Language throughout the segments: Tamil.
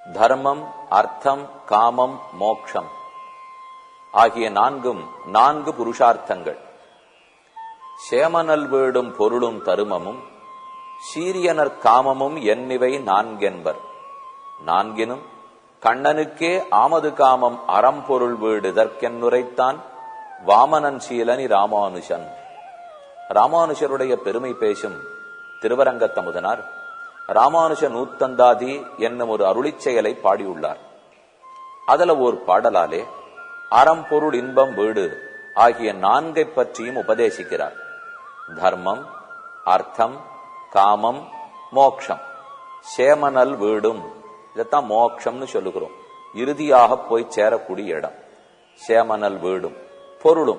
தர்மம் அர்த்தம் காமம் மோக்ஷம் ஆகிய நான்கும் நான்கு புருஷார்த்தங்கள் சேமனல் வீடும் பொருளும் தருமமும் சீரியனர் காமமும் என்னிவை நான்கென்பர் நான்கினும் கண்ணனுக்கே ஆமது காமம் அறம்பொருள் வீடு இதற்கென்னுரைத்தான் வாமனன் சீலனி ராமானுஷன் ராமானுஷருடைய பெருமை பேசும் திருவரங்கத்தமுதனார் ராமானுஷ நூத்தந்தாதி என்னும் ஒரு அருளிச் செயலை பாடியுள்ளார் அதுல ஓர் பாடலாலே அறம் பொருள் இன்பம் வீடு ஆகிய நான்கை பற்றியும் உபதேசிக்கிறார் தர்மம் அர்த்தம் காமம் மோக்ஷம் சேமனல் வீடும் இதைத்தான் மோக்ஷம்னு சொல்லுகிறோம் இறுதியாக போய் சேரக்கூடிய இடம் சேமனல் வீடும் பொருளும்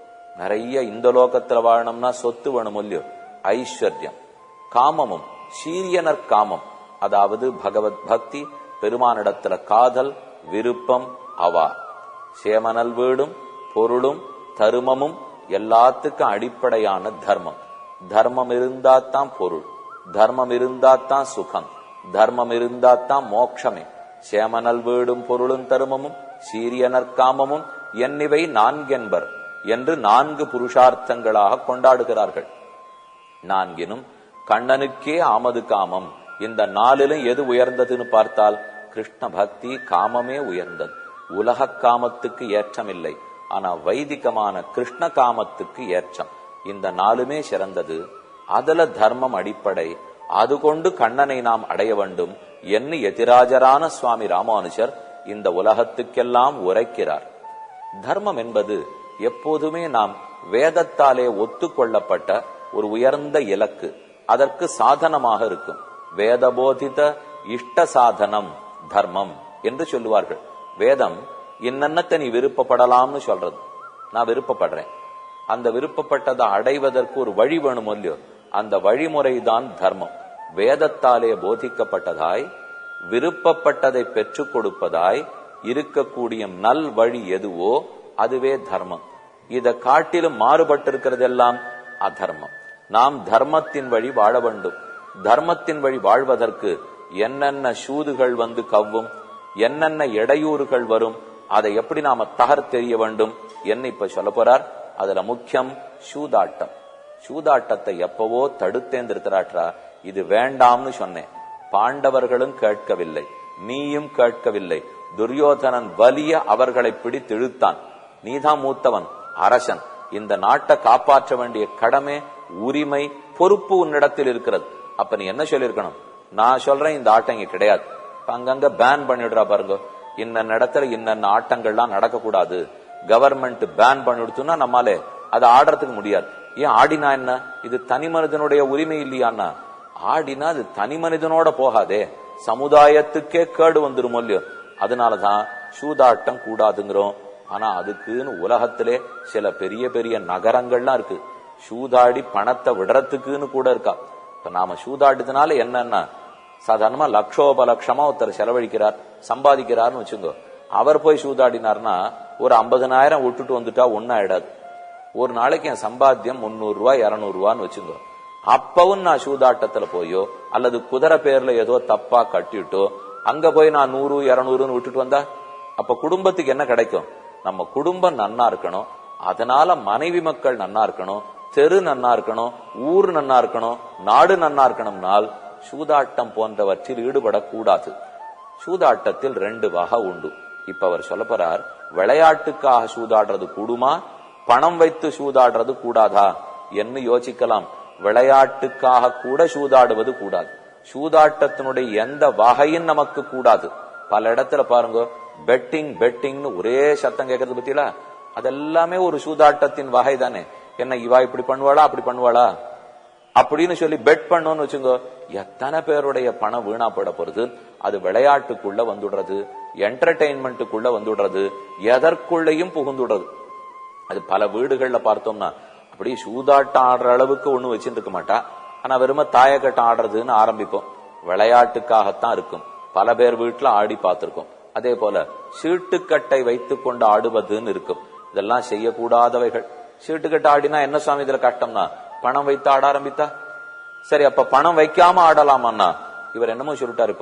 நிறைய இந்த லோகத்துல வாழணும்னா சொத்து வேணும் இல்லையோ ஐஸ்வர்யம் காமமும் சீரியனர் காமம் அதாவது பகவத் பக்தி பெருமானிடத்துல காதல் விருப்பம் அவா சேமனல் வீடும் பொருளும் தருமமும் எல்லாத்துக்கும் அடிப்படையான தர்மம் தர்மம் இருந்தாத்தான் பொருள் தர்மம் இருந்தாத்தான் சுகம் தர்மம் இருந்தாத்தான் மோட்சமே சேமனல் வீடும் பொருளும் தருமமும் சீரியனர் காமமும் என்னிவை நான்கென்பர் என்று நான்கு புருஷார்த்தங்களாக கொண்டாடுகிறார்கள் நான்கினும் கண்ணனுக்கே ஆமது காமம் இந்த நாளிலும் எது உயர்ந்ததுன்னு பார்த்தால் கிருஷ்ண பக்தி காமமே உயர்ந்தது உலக காமத்துக்கு ஏற்றமில்லை ஆனா வைதிகமான கிருஷ்ண காமத்துக்கு ஏற்றம் இந்த நாளுமே சிறந்தது அதுல தர்மம் அடிப்படை அது கொண்டு கண்ணனை நாம் அடைய வேண்டும் என்று எதிராஜரான சுவாமி ராமானுஜர் இந்த உலகத்துக்கெல்லாம் உரைக்கிறார் தர்மம் என்பது எப்போதுமே நாம் வேதத்தாலே ஒத்துக்கொள்ளப்பட்ட ஒரு உயர்ந்த இலக்கு அதற்கு சாதனமாக இருக்கும் வேதபோதித இஷ்ட சாதனம் தர்மம் என்று சொல்லுவார்கள் வேதம் இன்னன்னத்தை நீ விருப்பப்படலாம்னு சொல்றது நான் விருப்பப்படுறேன் அந்த விருப்பப்பட்டதை அடைவதற்கு ஒரு வழி வேணும் இல்லையோ அந்த வழிமுறைதான் தர்மம் வேதத்தாலே போதிக்கப்பட்டதாய் விருப்பப்பட்டதை பெற்றுக் கொடுப்பதாய் இருக்கக்கூடிய நல் வழி எதுவோ அதுவே தர்மம் இதை காட்டிலும் மாறுபட்டிருக்கிறதெல்லாம் அதர்மம் நாம் தர்மத்தின் வழி வாழ வேண்டும் தர்மத்தின் வழி வாழ்வதற்கு என்னென்ன சூதுகள் வந்து கவ்வும் என்னென்ன இடையூறுகள் வரும் அதை எப்படி நாம தகர் தெரிய வேண்டும் என்ன இப்ப சொல்ல போறார் அதுல முக்கியம் சூதாட்டம் சூதாட்டத்தை எப்பவோ தடுத்தேந்திருக்கிறாற்றா இது வேண்டாம்னு சொன்னேன் பாண்டவர்களும் கேட்கவில்லை நீயும் கேட்கவில்லை துரியோதனன் வலிய அவர்களை பிடித்து இழுத்தான் நீதான் மூத்தவன் அரசன் இந்த நாட்டை காப்பாற்ற வேண்டிய கடமை உரிமை பொறுப்பு உன்னிடத்தில் இருக்கிறது அப்ப நீ என்ன சொல்லிருக்கணும் நான் சொல்றேன் இந்த ஆட்டம் இங்க கிடையாது அங்கங்க பேன் பண்ணிடுறா பாருங்க இன்ன இடத்துல இன்னென்ன ஆட்டங்கள்லாம் நடக்கக்கூடாது கவர்மெண்ட் பேன் பண்ணிடுத்துன்னா நம்மாலே அதை ஆடுறதுக்கு முடியாது ஏன் ஆடினா என்ன இது தனி மனிதனுடைய உரிமை இல்லையான்னா ஆடினா அது தனி மனிதனோட போகாதே சமுதாயத்துக்கே கேடு வந்துரும் இல்லையோ அதனாலதான் சூதாட்டம் கூடாதுங்கிறோம் ஆனா அதுக்குன்னு உலகத்திலே சில பெரிய பெரிய நகரங்கள்லாம் இருக்கு சூதாடி பணத்தை விடுறதுக்குன்னு கூட இருக்கா இப்ப நாம சூதாடுறதுனால என்னன்னா சாதாரணமா லட்சோப லட்சமா ஒருத்தர் செலவழிக்கிறார் சம்பாதிக்கிறார்னு வச்சுக்கோ அவர் போய் சூதாடினார்னா ஒரு ஐம்பதனாயிரம் விட்டுட்டு வந்துட்டா ஒன்னாயிடாது ஒரு நாளைக்கு என் சம்பாத்தியம் முன்னூறு ரூபாய் இருநூறு ரூபான்னு வச்சுக்கோ அப்பவும் நான் சூதாட்டத்துல போயோ அல்லது குதிரை பேர்ல ஏதோ தப்பா கட்டிட்டோ அங்க போய் நான் நூறு இருநூறுன்னு விட்டுட்டு வந்தா அப்ப குடும்பத்துக்கு என்ன கிடைக்கும் நம்ம குடும்பம் நன்னா இருக்கணும் அதனால மனைவி மக்கள் நன்னா இருக்கணும் தெரு நன்னா இருக்கணும் ஊர் நன்னா இருக்கணும் நாடு நன்னா இருக்கணும்னால் சூதாட்டம் போன்றவற்றில் ஈடுபடக்கூடாது சூதாட்டத்தில் ரெண்டு வகை உண்டு இப்ப அவர் சொல்ல போறார் விளையாட்டுக்காக சூதாடுறது கூடுமா பணம் வைத்து சூதாடுறது கூடாதா என்று யோசிக்கலாம் விளையாட்டுக்காக கூட சூதாடுவது கூடாது சூதாட்டத்தினுடைய எந்த வகையும் நமக்கு கூடாது பல இடத்துல பாருங்க பெட்டிங் பெட்டிங்னு ஒரே சத்தம் கேட்கறது பத்தியில அதெல்லாமே ஒரு சூதாட்டத்தின் வகை தானே என்ன இவா இப்படி பண்ணுவாளா அப்படி பண்ணுவாளா அப்படின்னு சொல்லி பெட் பண்ணோம்னு வச்சுங்க எத்தனை பேருடைய பணம் வீணா போட போறது அது விளையாட்டுக்குள்ள வந்துடுறது என்டர்டெயின்மெண்ட்டுக்குள்ள வந்துடுறது எதற்குள்ளேயும் புகுந்துடுறது அது பல வீடுகள்ல பார்த்தோம்னா அப்படியே சூதாட்டம் ஆடுற அளவுக்கு ஒண்ணு வச்சுட்டு இருக்க மாட்டா ஆனா வெறும தாயக்கட்டம் ஆடுறதுன்னு ஆரம்பிக்கும் விளையாட்டுக்காகத்தான் இருக்கும் பல பேர் வீட்டுல ஆடி பார்த்திருக்கோம் அதே போல சீட்டுக்கட்டை வைத்துக் கொண்டு ஆடுவதுன்னு இருக்கும் இதெல்லாம் செய்யக்கூடாதவைகள் சீட்டுக்கட்டை ஆடினா என்ன சுவாமி இதுல கஷ்டம்னா பணம் வைத்து ஆட ஆரம்பித்தா சரி அப்ப பணம் வைக்காம ஆடலாமான்னா இவர் என்னமோ சொல்லிட்டாரு இப்போ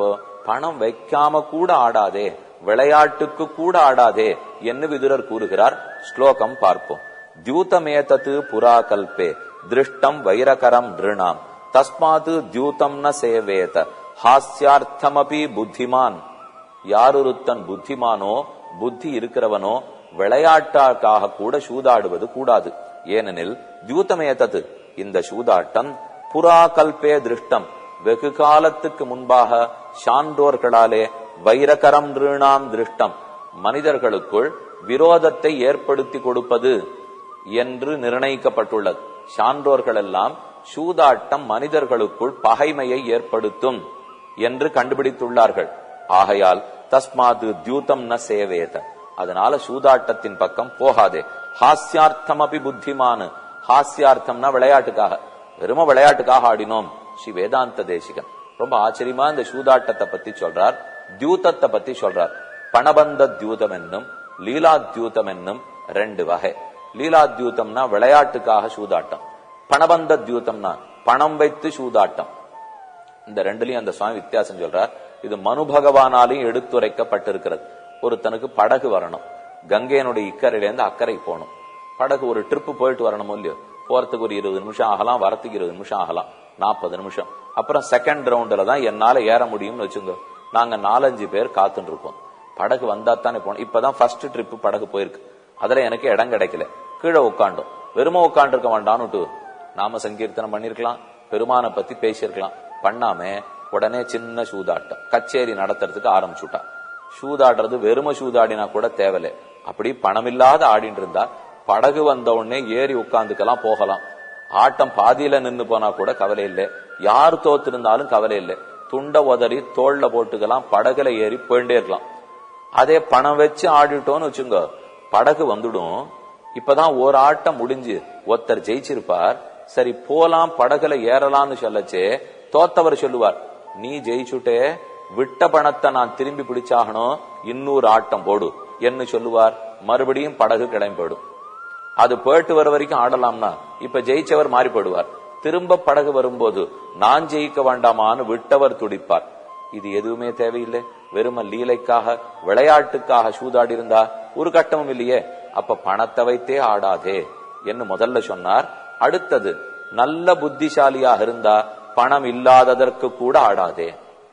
பணம் வைக்காம கூட ஆடாதே விளையாட்டுக்கு கூட ஆடாதே என்று விதுரர் கூறுகிறார் ஸ்லோகம் பார்ப்போம் தியூதமேதத்து புரா கல்பே திருஷ்டம் வைரகரம் நிருணாம் தஸ்மாது தியூதம் ந சேவேத ஹாஸ்யார்த்தமபி புத்திமான் யாரொருத்தன் புத்திமானோ புத்தி இருக்கிறவனோ விளையாட்டாக்காக கூட சூதாடுவது கூடாது ஏனெனில் தியூதமேதத்து இந்த சூதாட்டம் புரா கல்பே திருஷ்டம் வெகு காலத்துக்கு முன்பாக சான்றோர்களாலே வைரகரம் நிருணாம் திருஷ்டம் மனிதர்களுக்குள் விரோதத்தை ஏற்படுத்தி கொடுப்பது என்று நிர்ணயிக்கப்பட்டுள்ளது சான்றோர்கள் எல்லாம் சூதாட்டம் மனிதர்களுக்குள் பகைமையை ஏற்படுத்தும் என்று கண்டுபிடித்துள்ளார்கள் ஆகையால் தஸ்மாது தியூதம் ந சேவேத அதனால சூதாட்டத்தின் பக்கம் போகாதே ஹாஸ்யார்த்தம் அபி புத்திமானு ஹாஸ்யார்த்தம்னா விளையாட்டுக்காக வெறும விளையாட்டுக்காக ஆடினோம் ஸ்ரீ வேதாந்த தேசிகன் ரொம்ப ஆச்சரியமா இந்த சூதாட்டத்தை பத்தி சொல்றார் தியூதத்தை பத்தி சொல்றார் பணபந்த தியூதம் என்னும் லீலா தியூதம் என்னும் ரெண்டு வகை லீலா தியூதம்னா விளையாட்டுக்காக சூதாட்டம் பணபந்த தியூதம்னா பணம் வைத்து சூதாட்டம் இந்த ரெண்டுலயும் அந்த சுவாமி வித்தியாசம் சொல்றார் இது மனு பகவானாலையும் எடுத்துரைக்கப்பட்டிருக்கிறது ஒருத்தனுக்கு படகு வரணும் கங்கையனுடைய இக்கரையில இருந்து அக்கறை போகணும் படகு ஒரு ட்ரிப்பு போயிட்டு வரணும் இல்லையோ போறதுக்கு ஒரு இருபது நிமிஷம் ஆகலாம் வரத்துக்கு இருபது நிமிஷம் ஆகலாம் நாற்பது நிமிஷம் அப்புறம் செகண்ட் ரவுண்ட்ல தான் என்னால ஏற முடியும்னு வச்சுங்க நாங்க நாலஞ்சு பேர் காத்துட்டு இருப்போம் படகு வந்தா தானே போனோம் இப்பதான் ஃபர்ஸ்ட் ட்ரிப் படகு போயிருக்கு அதுல எனக்கு இடம் கிடைக்கல கீழே உட்காண்டோம் வெறும உட்காந்து இருக்க வேண்டாம்னுட்டு நாம சங்கீர்த்தனம் பண்ணிருக்கலாம் பெருமானை பத்தி பேசியிருக்கலாம் பண்ணாம உடனே சின்ன சூதாட்டம் கச்சேரி நடத்துறதுக்கு ஆரம்பிச்சுட்டா சூதாடுறது வெறும சூதாடினா கூட தேவையில்லை அப்படி பணம் இல்லாத ஆடிட்டு இருந்தா படகு வந்த உடனே ஏறி உட்காந்துக்கலாம் போகலாம் ஆட்டம் பாதியில நின்னு போனா கூட கவலை இல்லை யார் தோத்திருந்தாலும் கவலை இல்லை துண்ட உதறி தோல்ல போட்டுக்கலாம் படகுல ஏறி போயிட்டே இருக்கலாம் அதே பணம் வச்சு ஆடிட்டோம்னு வச்சுங்க படகு வந்துடும் இப்பதான் ஒரு ஆட்டம் முடிஞ்சு ஒருத்தர் ஜெயிச்சிருப்பார் சரி போலாம் படகுல ஏறலாம்னு சொல்லச்சே தோத்தவர் சொல்லுவார் நீ ஜெயிச்சுட்டே விட்ட பணத்தை நான் திரும்பி பிடிச்சாகணும் இன்னொரு ஆட்டம் போடு என்று சொல்லுவார் மறுபடியும் படகு கிளம்பி போயிடும் அது போயிட்டு வர வரைக்கும் ஆடலாம்னா இப்ப ஜெயிச்சவர் மாறி போடுவார் திரும்ப படகு வரும்போது நான் ஜெயிக்க வேண்டாமான்னு விட்டவர் துடிப்பார் இது எதுவுமே தேவையில்லை வெறும லீலைக்காக விளையாட்டுக்காக சூதாடி இருந்தா ஒரு கட்டமும் இல்லையே அப்ப பணத்தை வைத்தே ஆடாதே என்று முதல்ல சொன்னார் அடுத்தது நல்ல புத்திசாலியாக இருந்தா பணம் இல்லாததற்கு கூட ஆடாதே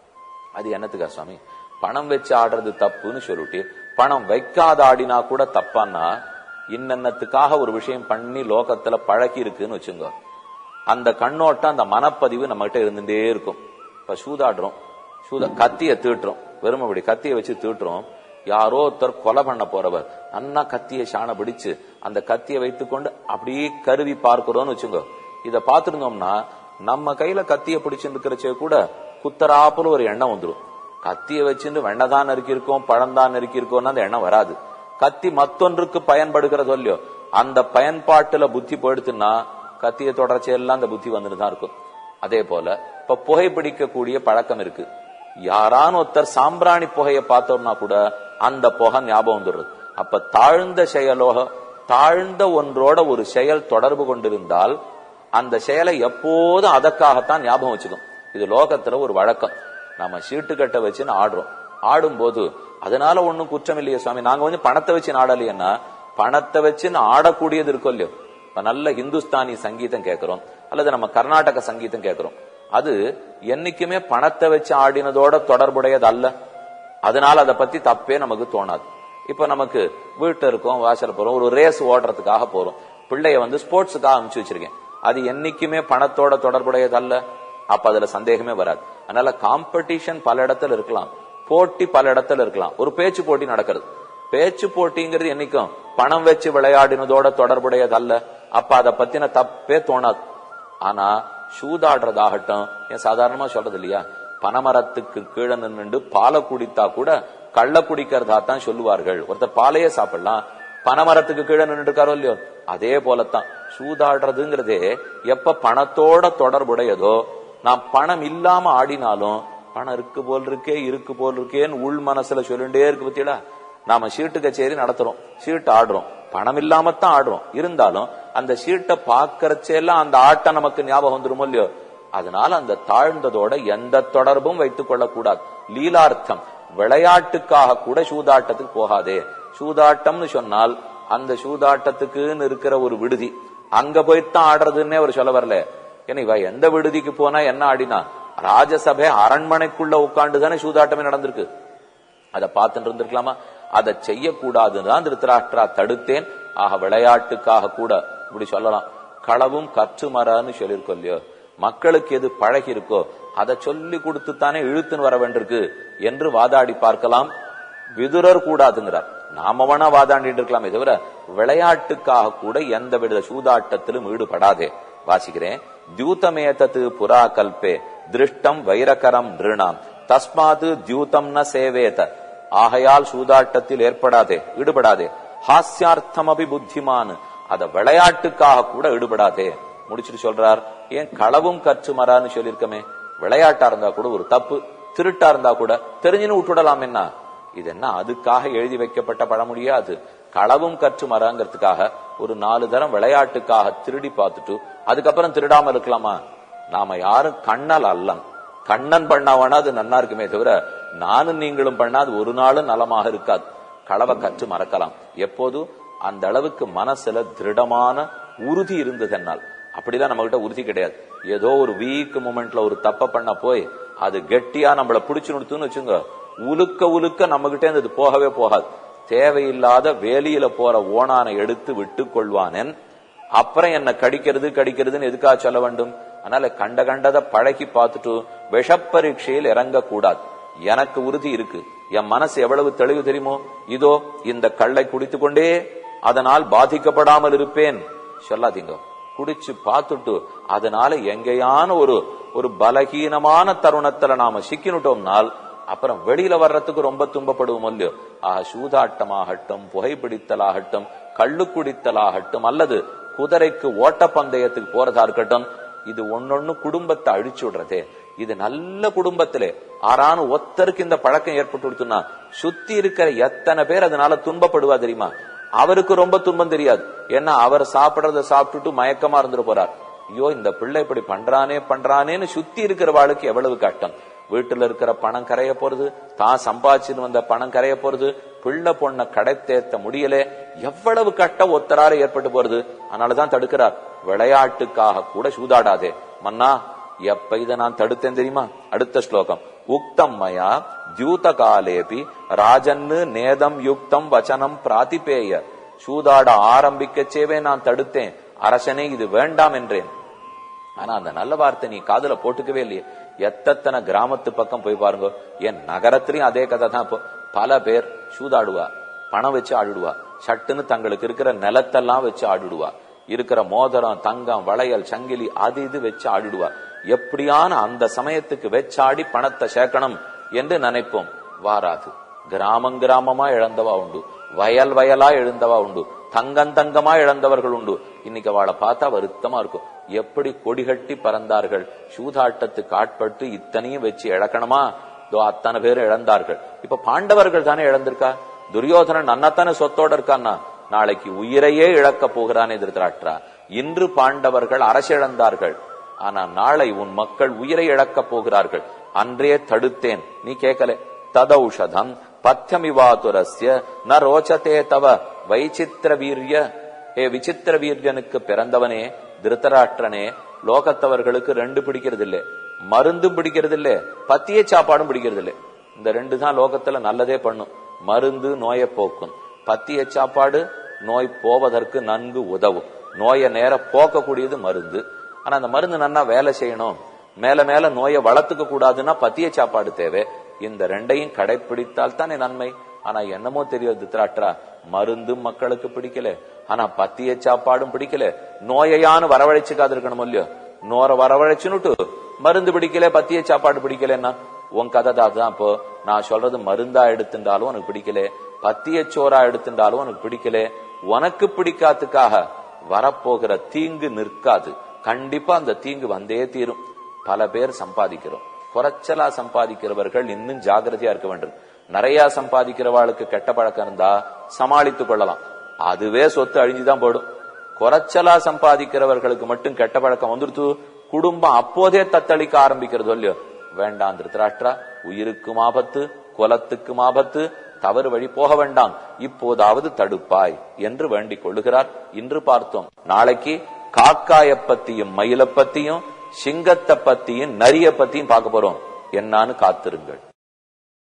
அது என்னத்துக்கா சுவாமி பணம் வச்சு ஆடுறது தப்புன்னு சொல்லிட்டு பணம் வைக்காத ஆடினா கூட தப்பான்னா இன்னத்துக்காக ஒரு விஷயம் பண்ணி லோகத்துல பழக்கி இருக்குன்னு வச்சுங்க அந்த கண்ணோட்டம் அந்த மனப்பதிவு நம்ம கிட்ட இருந்துட்டே இருக்கும் இப்ப சூதாடுறோம் சூத கத்திய தீட்டுறோம் வெறும் அப்படி கத்திய வச்சு தீட்டுறோம் யாரோ ஒருத்தர் கொலை பண்ண போறவர் அண்ணா கத்திய சாண பிடிச்சு அந்த கத்திய வைத்துக்கொண்டு அப்படியே கருவி பார்க்கிறோம்னு வச்சுங்க இத பாத்துருந்தோம்னா நம்ம கையில கத்திய பிடிச்சுட்டு இருக்கிறச்சே கூட குத்தராப்புல ஒரு எண்ணம் வந்துடும் கத்திய வச்சுட்டு வெண்ணதான் நறுக்கியிருக்கோம் பழம்தான் நறுக்கியிருக்கோம்னு அந்த எண்ணம் வராது கத்தி மத்தொன்றுக்கு பயன்படுகிறதோ இல்லையோ அந்த பயன்பாட்டுல புத்தி போயிடுத்துன்னா கத்திய தொடர்ச்சி எல்லாம் அந்த புத்தி வந்துட்டு தான் இருக்கும் அதே போல இப்ப புகைப்பிடிக்கக்கூடிய பழக்கம் இருக்கு யாரான ஒருத்தர் சாம்பிராணி புகையை பார்த்தோம்னா கூட அந்த புகை ஞாபகம் வந்துடுறது அப்ப தாழ்ந்த செயலோக தாழ்ந்த ஒன்றோட ஒரு செயல் தொடர்பு கொண்டிருந்தால் அந்த செயலை எப்போதும் அதற்காகத்தான் ஞாபகம் வச்சுக்கும் இது லோகத்துல ஒரு வழக்கம் நம்ம சீட்டுக்கட்டை வச்சுன்னு ஆடுறோம் ஆடும்போது அதனால ஒண்ணும் குற்றம் இல்லையே சுவாமி நாங்க வந்து பணத்தை வச்சு ஆடலையேன்னா பணத்தை வச்சு ஆடக்கூடியது இருக்கும் இல்லையோ இப்ப நல்ல ஹிந்துஸ்தானி சங்கீதம் கேட்கிறோம் அல்லது நம்ம கர்நாடக சங்கீதம் கேட்கிறோம் அது என்னைக்குமே பணத்தை வச்சு ஆடினதோட தொடர்புடையது அல்ல அதனால அதை பத்தி தப்பே நமக்கு தோணாது இப்ப நமக்கு வீட்டு இருக்கோம் வாசல் போறோம் ஒரு ரேஸ் ஓடுறதுக்காக போறோம் பிள்ளைய வந்து ஸ்போர்ட்ஸுக்காக அனுப்பிச்சு வச்சிருக்கேன் அது என்னைக்குமே பணத்தோட தொடர்புடையது அல்ல அப்ப அதுல சந்தேகமே வராது அதனால காம்படிஷன் பல இடத்துல இருக்கலாம் போட்டி பல இடத்துல இருக்கலாம் ஒரு பேச்சு போட்டி நடக்கிறது பேச்சு போட்டிங்கிறது என்னைக்கும் பணம் வச்சு விளையாடினதோட தொடர்புடையது அல்ல அப்ப அதை பத்தின தப்பே தோணாது ஆனா சூதாடுறதாகட்டும் ஏன் சாதாரணமா சொல்றது இல்லையா பனமரத்துக்கு கீழே நின்று பாலை குடித்தா கூட கள்ள குடிக்கிறதா தான் சொல்லுவார்கள் ஒருத்தர் பாலையே சாப்பிடலாம் பனமரத்துக்கு கீழே நின்று இருக்காரோ இல்லையோ அதே போலத்தான் சூதாடுறதுங்கிறதே எப்ப பணத்தோட தொடர்புடையதோ நான் பணம் இல்லாம ஆடினாலும் பணம் இருக்கு போல் இருக்கே இருக்கு போல் இருக்கேன்னு உள் மனசுல சொல்லிட்டே இருக்கு பத்தியடா நாம சீட்டு கச்சேரி நடத்துறோம் சீட்டு ஆடுறோம் பணம் இல்லாமத்தான் ஆடுறோம் இருந்தாலும் அந்த சீட்டை பாக்கறச்செல்லாம் அந்த ஆட்டம் நமக்கு ஞாபகம் வந்துருமோ இல்லையோ அதனால அந்த தாழ்ந்ததோட எந்த தொடர்பும் வைத்துக் கொள்ளக்கூடாது லீலார்த்தம் விளையாட்டுக்காக கூட சூதாட்டத்துக்கு போகாதே சூதாட்டம்னு சொன்னால் அந்த சூதாட்டத்துக்குன்னு இருக்கிற ஒரு விடுதி அங்க போய்த்தான் ஆடுறதுன்னே அவர் சொல்ல வரல ஏன்னா இவ எந்த விடுதிக்கு போனா என்ன ஆடினா ராஜசபை அரண்மனைக்குள்ள உட்கார்ந்து தானே சூதாட்டமே நடந்திருக்கு அதை பார்த்துட்டு இருந்திருக்கலாமா அதை செய்யக்கூடாதுதான் திருத்தராஷ்டிரா தடுத்தேன் ஆக விளையாட்டுக்காக கூட இப்படி சொல்லலாம் களவும் கற்று மரன்னு சொல்லியிருக்கோம் இல்லையோ மக்களுக்கு எது பழகி இருக்கோ அதை சொல்லி கொடுத்து தானே இழுத்துன்னு வர வேண்டியிருக்கு என்று வாதாடி பார்க்கலாம் விதுரர் கூடாதுங்கிறார் நாம வேணா வாதாண்டிட்டு இருக்கலாமே தவிர விளையாட்டுக்காக கூட எந்த வித சூதாட்டத்திலும் ஈடுபடாதே வாசிக்கிறேன் தியூதமேதத்து புறா கல்பே திருஷ்டம் வைரகரம் நிருணாம் தஸ்மாது தியூதம் ந சேவேத ஆகையால் சூதாட்டத்தில் ஏற்படாதே ஈடுபடாதே ஹாஸ்யார்த்தம் அபி புத்திமான் அத விளையாட்டுக்காக கூட ஈடுபடாதே முடிச்சுட்டு சொல்றார் ஏன் களவும் கற்று மரான்னு சொல்லியிருக்கமே விளையாட்டா இருந்தா கூட ஒரு தப்பு திருட்டா இருந்தா கூட தெரிஞ்சுன்னு விட்டுடலாம் என்ன இது என்ன அதுக்காக எழுதி வைக்கப்பட்ட பழமொழியா அது களவும் கற்று மரங்கிறதுக்காக ஒரு நாலு தரம் விளையாட்டுக்காக திருடி பார்த்துட்டு அதுக்கப்புறம் திருடாம இருக்கலாமா நாம யாரும் கண்ணல் அல்லன் கண்ணன் பண்ணாவனா அது நன்னா இருக்குமே தவிர நானும் நீங்களும் பண்ணா அது ஒரு நாளும் நலமாக இருக்காது களவை கற்று மறக்கலாம் எப்போது அந்த அளவுக்கு மனசுல திருடமான உறுதி இருந்ததென்னால் அப்படிதான் நம்ம கிட்ட உறுதி கிடையாது ஏதோ ஒரு வீக் மூமெண்ட்ல ஒரு தப்ப பண்ண போய் அது கெட்டியா நம்மள பிடிச்சு நிறுத்துன்னு வச்சுங்க உலுக்க உலுக்க நம்ம கிட்டே அது போகவே போகாது தேவையில்லாத வேலியில போற ஓனானை எடுத்து விட்டு கொள்வானேன் அப்புறம் என்ன கடிக்கிறது கடிக்கிறதுன்னு எதுக்காக சொல்ல வேண்டும் அதனால கண்ட கண்டதை பழகி பார்த்துட்டு விஷப்பரீட்சையில் இறங்க கூடாது எனக்கு உறுதி இருக்கு என் மனசு எவ்வளவு தெளிவு தெரியுமோ இதோ இந்த கள்ளை குடித்து கொண்டே அதனால் பாதிக்கப்படாமல் இருப்பேன் சொல்லாதீங்க குடிச்சு பார்த்துட்டு அதனால எங்கேயான ஒரு ஒரு பலகீனமான தருணத்துல நாம சிக்கினுட்டோம்னால் அப்புறம் வெளியில வர்றதுக்கு ரொம்ப துன்பப்படுவோம் இல்லையோ ஆஹ் சூதாட்டமாகட்டும் புகைப்பிடித்தலாகட்டும் கள்ளு குடித்தலாகட்டும் அல்லது குதிரைக்கு ஓட்டப்பந்தயத்துக்கு போறதா இருக்கட்டும் இது ஒன்னொன்னு குடும்பத்தை அழிச்சு விடுறதே இது நல்ல குடும்பத்திலே ஆறான ஒத்தருக்கு இந்த பழக்கம் ஏற்பட்டு கொடுத்துனா சுத்தி இருக்கிற எத்தனை பேர் அதனால துன்பப்படுவா தெரியுமா அவருக்கு ரொம்ப துன்பம் தெரியாது ஏன்னா அவர் சாப்பிடறத சாப்பிட்டுட்டு மயக்கமா இருந்துட்டு போறார் ஐயோ இந்த பிள்ளை இப்படி பண்றானே பண்றானேன்னு சுத்தி இருக்கிற வாளுக்கு எவ்வளவு கஷ்டம் வீட்டுல இருக்கிற பணம் கரைய போறது தான் சம்பாதிச்சுன்னு வந்த பணம் கரைய போறது பிள்ளை பொண்ண கடை தேத்த முடியல எவ்வளவு கட்டம் ஒத்தராறு ஏற்பட்டு போறது அதனாலதான் தடுக்கிறார் விளையாட்டுக்காக கூட சூதாடாதே மன்னா எப்ப இதை நான் தடுத்தேன் தெரியுமா அடுத்த ஸ்லோகம் உக்தம் மயா தியூத காலேபி ராஜன்னு நேதம் யுக்தம் வச்சனம் பிராதிபேய சூதாட ஆரம்பிக்கச்சேவே நான் தடுத்தேன் அரசனே இது வேண்டாம் என்றேன் ஆனா அந்த நல்ல வார்த்தை நீ காதுல போட்டுக்கவே இல்லையே எத்தனை கிராமத்து பக்கம் போய் பாருங்க என் நகரத்திலயும் அதே கதை தான் இப்போ பல பேர் சூதாடுவா பணம் வச்சு ஆடிடுவா சட்டுன்னு தங்களுக்கு இருக்கிற நிலத்தெல்லாம் வச்சு ஆடிடுவா இருக்கிற மோதிரம் தங்கம் வளையல் சங்கிலி அது இது வச்சு ஆடிடுவா எப்படியான அந்த சமயத்துக்கு வச்சாடி பணத்தை சேர்க்கணும் என்று நினைப்போம் வாராது கிராமம் கிராமமா இழந்தவா உண்டு வயல் வயலா எழுந்தவா உண்டு தங்கம் தங்கமா இழந்தவர்கள் உண்டு இன்னைக்கு அவளை பார்த்தா வருத்தமா இருக்கும் எப்படி கொடிகட்டி பறந்தார்கள் சூதாட்டத்துக்கு ஆட்பட்டு இத்தனையும் வச்சு இழக்கணுமா இதோ அத்தனை பேர் இழந்தார்கள் இப்ப பாண்டவர்கள் தானே இழந்திருக்கா துரியோதனன் அண்ணாத்தானே சொத்தோட இருக்கான்னா நாளைக்கு உயிரையே இழக்க போகிறானே திருத்தராட்ரா இன்று பாண்டவர்கள் அரசிழந்தார்கள் ஆனா நாளை உன் மக்கள் உயிரை இழக்கப் போகிறார்கள் அன்றே தடுத்தேன் நீ கேட்கல ததௌஷதம் பத்தியமிவாதுரஸ்ய ந ரோச்சதே தவ வைச்சித்திர வீரிய ஏ விசித்திர வீரியனுக்கு பிறந்தவனே திருத்தராஷ்டிரனே லோகத்தவர்களுக்கு ரெண்டு பிடிக்கிறது இல்ல மருந்தும் பிடிக்கிறது இல்ல பத்திய சாப்பாடும் பிடிக்கிறது இல்ல இந்த ரெண்டு தான் லோகத்துல நல்லதே பண்ணும் மருந்து நோயை போக்கும் பத்திய சாப்பாடு நோய் போவதற்கு நன்கு உதவும் நோயை நேர போக்கக்கூடியது மருந்து ஆனா அந்த மருந்து நன்னா வேலை செய்யணும் மேல மேல நோயை வளர்த்துக்க கூடாதுன்னா பத்திய சாப்பாடு தேவை இந்த ரெண்டையும் கடைபிடித்தால் தானே நன்மை ஆனா என்னமோ தெரியாது திருத்தராட்ரா மருந்தும் மக்களுக்கு பிடிக்கல ஆனா பத்திய சாப்பாடும் பிடிக்கல நோயையானு வரவழைச்சுக்காது இருக்கணும் இல்லையோ நோரை வரவழைச்சுன்னுட்டு மருந்து பிடிக்கல பத்திய சாப்பாடு பிடிக்கலன்னா உன் கதை தான் இப்போ நான் சொல்றது மருந்தா எடுத்துட்டாலும் உனக்கு பிடிக்கல பத்திய சோறா எடுத்துட்டாலும் உனக்கு பிடிக்கல உனக்கு பிடிக்காதுக்காக வரப்போகிற தீங்கு நிற்காது கண்டிப்பா அந்த தீங்கு வந்தே தீரும் பல பேர் சம்பாதிக்கிறோம் குறைச்சலா சம்பாதிக்கிறவர்கள் இன்னும் ஜாகிரதையா இருக்க வேண்டும் நிறைய சம்பாதிக்கிறவாளுக்கு கெட்ட பழக்கம் இருந்தா சமாளித்துக் கொள்ளலாம் அதுவே சொத்து அழிஞ்சுதான் போடும் குறைச்சலா சம்பாதிக்கிறவர்களுக்கு மட்டும் கெட்ட பழக்கம் வந்துடுத்து குடும்பம் அப்போதே தத்தளிக்க ஆரம்பிக்கிறது இல்லையோ வேண்டாம் திருத்தராஷ்டிரா உயிருக்கும் ஆபத்து குலத்துக்கும் ஆபத்து தவறு வழி போக வேண்டாம் இப்போதாவது தடுப்பாய் என்று வேண்டிக் கொள்ளுகிறார் இன்று பார்த்தோம் நாளைக்கு காக்காய பத்தியும் மயில பத்தியும் சிங்கத்தை பத்தியும் நரிய பத்தியும் பார்க்க போறோம் என்னான்னு காத்திருங்கள்